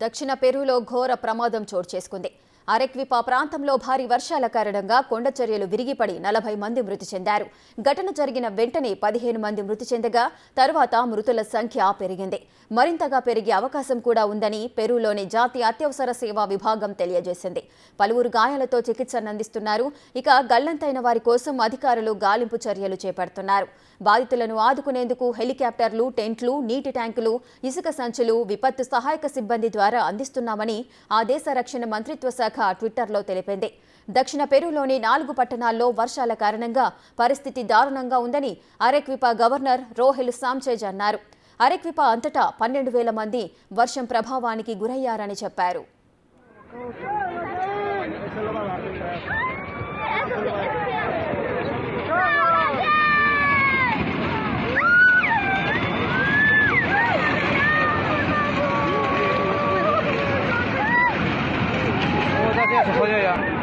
దక్షిణ పెరూలో ఘోర ప్రమాదం చోటు చేసుకుంది అరెక్విపా ప్రాంతంలో భారీ వర్షాల కారణంగా కొండ చర్యలు విరిగిపడి నలభై మంది మృతి చెందారు ఘటన జరిగిన వెంటనే పదిహేను మంది మృతి చెందగా తర్వాత మృతుల సంఖ్య పెరిగింది మరింతగా పెరిగే అవకాశం కూడా ఉందని పెరూలోని జాతీయ అత్యవసర సేవా విభాగం తెలియజేసింది పలువురు గాయాలతో చికిత్స అందిస్తున్నారు ఇక గల్లంతైన వారి కోసం అధికారులు గాలింపు చర్యలు చేపడుతున్నారు బాధితులను ఆదుకునేందుకు హెలికాప్టర్లు టెంట్లు నీటి ట్యాంకులు ఇసుక సంచులు విపత్తు సహాయక సిబ్బంది ద్వారా అందిస్తున్నామని ఆ దేశ రక్షణ మంత్రిత్వ శాఖ ట్విట్టర్లో తెలిపింది దక్షిణ పెరూలోని నాలుగు పట్టణాల్లో వర్షాల కారణంగా పరిస్థితి దారుణంగా ఉందని అరెక్విపా గవర్నర్ రోహెల్ సామ్చేజ్ అన్నారు అరెక్విపా అంతటా పన్నెండు వేల మంది వర్షం ప్రభావానికి గురయ్యారని చెప్పారు 我在这是活跃呀。